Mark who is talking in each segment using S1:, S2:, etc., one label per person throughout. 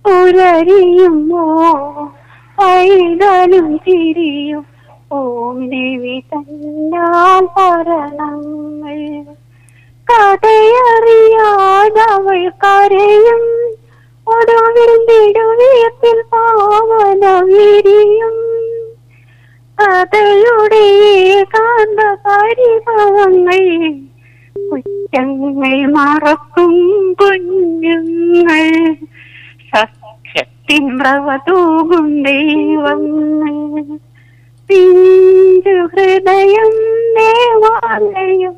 S1: പുലരിയുമോ പൈതലും ചിരിയും ഓം ദേവി തന്നാൽ ഭരണങ്ങൾ കഥയറിയാതവൾ കരയും ഒടുവിൽ നെടുവീർപ്പിൽ പാവന വിരിയും കഥയുടെ ഏകാന്ത പരിഭവങ്ങൾ കുറ്റങ്ങൾ മറക്കും കുഞ്ഞുങ്ങൾ സത്യത്തിൻ പ്രവതൂകും ദൈവങ്ങൾ പിഞ്ചു ഹൃദയം ദേവാലയം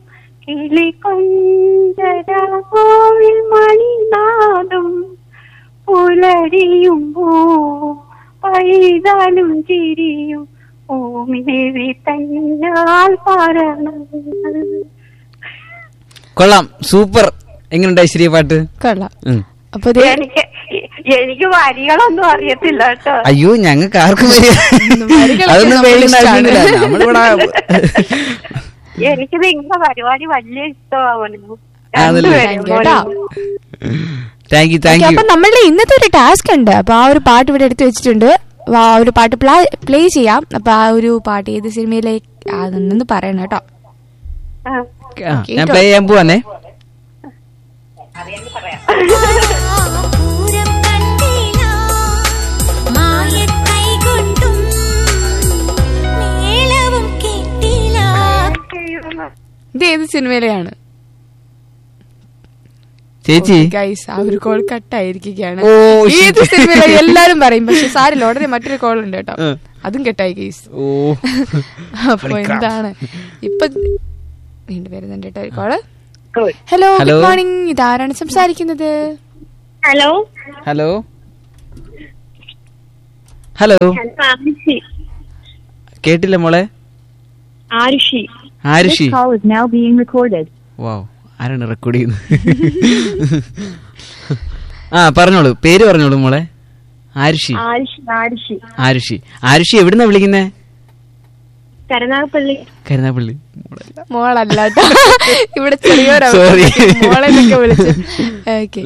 S1: കിളിക്കൊഞ്ചരകോവിൽ മണിനാദം പുലരിയുമ്പോ പൈതാലും ചിരിയും ഓമിദേവി തന്നാൽ പറയണം
S2: കൊള്ളാം സൂപ്പർ എങ്ങനെയുണ്ടായി ശ്രീ പാട്ട്
S3: കൊള്ളാം
S2: ഉം.
S3: അപ്പൊ ദേ
S1: എനിക്ക് എനിക്ക് വരികളൊന്നും അറിയത്തില്ല കേട്ടോ
S2: അയ്യോ ഞങ്ങൾക്ക് ആർക്കും വരിക
S3: വരികളൊക്കെ
S2: അതൊന്നും
S3: നമ്മൾ
S2: വേണ്ടി
S3: ഇഷ്ടാണ്.
S2: നടക്കുന്നില്ല നമ്മളിവിടെ
S1: എനിക്ക് നിങ്ങളുടെ പരിപാടി വലിയ ഇഷ്ടമാവുന്നു
S2: ആണല്ലേ?
S3: Thank you കേട്ടോ.
S2: താങ്ക് യു
S3: ഓക്കെ
S2: താങ്ക്
S3: അപ്പൊ
S2: യു
S3: നമ്മളുടെ ഇന്നത്തെ ഒരു ടാസ്ക് ഉണ്ട് അപ്പൊ ആ ഒരു പാട്ട് ഇവിടെ എടുത്തു വെച്ചിട്ടുണ്ട് അപ്പൊ ആ ഒരു പാട്ട് പ്ലേ ചെയ്യാം അപ്പൊ ആ ഒരു പാട്ട് ഏത് സിനിമയിലേക്ക് അതൊന്നും പറയണം കേട്ടോ
S2: ഞാൻ പ്ലേ ചെയ്യാൻ പോവാന്നേ
S4: പൂരം കണ്ടില്ല മായക്കൈകൊണ്ടും മേളവും കേട്ടില്ല
S3: ഇത് ഏത് സിനിമയിലെയാണ്
S2: ചേച്ചി
S3: ഗൈസ് ആ ഒരു കോൾ കട്ടായിരിക്കുകയാണ്
S2: ഓ,
S3: ഏത്
S2: shit.
S3: സിനിമയിലെ എല്ലാരും പറയും പക്ഷെ സാരില്ല ഉടനെ മറ്റൊരു കോൾ ഉണ്ട് കേട്ടോ
S2: ഉം.
S3: അതും കെട്ടായി ഗൈസ്
S2: ഓ
S3: അപ്പൊ എന്താണ് ഇപ്പൊ വീണ്ടും വരുന്നുണ്ട് കേട്ടോ ഒരു call
S1: Good.
S3: Hello
S2: Hello.
S3: Good morning ഇതാരാണ് സംസാരിക്കുന്നത്
S1: ഹലോ
S2: ഹലോ ഹലോ
S1: ആരുഷി
S2: കേട്ടില്ല മോളെ
S1: Aarushi
S2: Aarushi
S5: call is now being recorded.
S2: വാവ് ആരാണ് റെക്കോർഡ് ചെയ്യുന്നത് ആ പറഞ്ഞോളൂ പേര് പറഞ്ഞോളൂ മോളെ ആരുഷി
S1: ആരുഷി ആരുഷി
S2: ആരുഷി ആരുഷി എവിടുന്നാ വിളിക്കുന്നേ
S1: കരുനാഗപ്പള്ളി
S2: കരുനാപ്പള്ളി
S3: മോളല്ല ട്ടോ. ഇവിടെ ചെറിയൊരു
S2: Sorry.
S3: മോളെ എന്നൊക്കെ വിളിച്ചു ഓക്കെ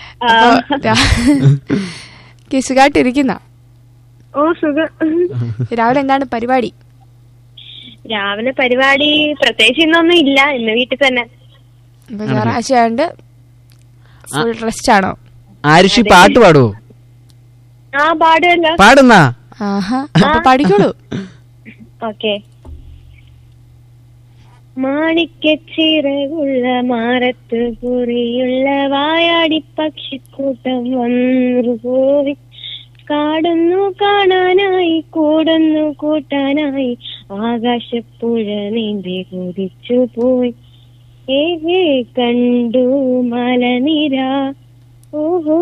S3: സുഖമായിട്ടിരിക്കുന്ന
S1: ഓ സുഖം
S3: രാവിലെ എന്താണ് പരിപാടി
S1: രാവിലെ പരിപാടി പ്രത്യേകിച്ച് ഇന്നൊന്നും ഇല്ല ഇന്ന് വീട്ടിൽ തന്നെ
S3: ഇപ്പൊ ഞായറാഴ്ച ആയതുകൊണ്ട് ഫുൾ റെസ്റ്റ് ആണോ
S2: ആരുഷി പാട്ട് പാടുവോ
S1: ആ പാടുമല്ലോ
S2: പാടുന്നാ
S3: ആഹാ അപ്പൊ പഠിക്കോളൂ
S1: ഓക്കെ മാണിക്കച്ചിറകുള്ള മാറത്ത് കുറിയുള്ള വായാടി പക്ഷിക്കൂട്ടം വന്നു പോയി കാടുന്നു കാണാനായി കൂടുന്നു കൂട്ടാനായി ആകാശപ്പുഴ നീന്തി കുതിച്ചു പോയി ഏഹേ കണ്ടു മലനിര ഓഹോ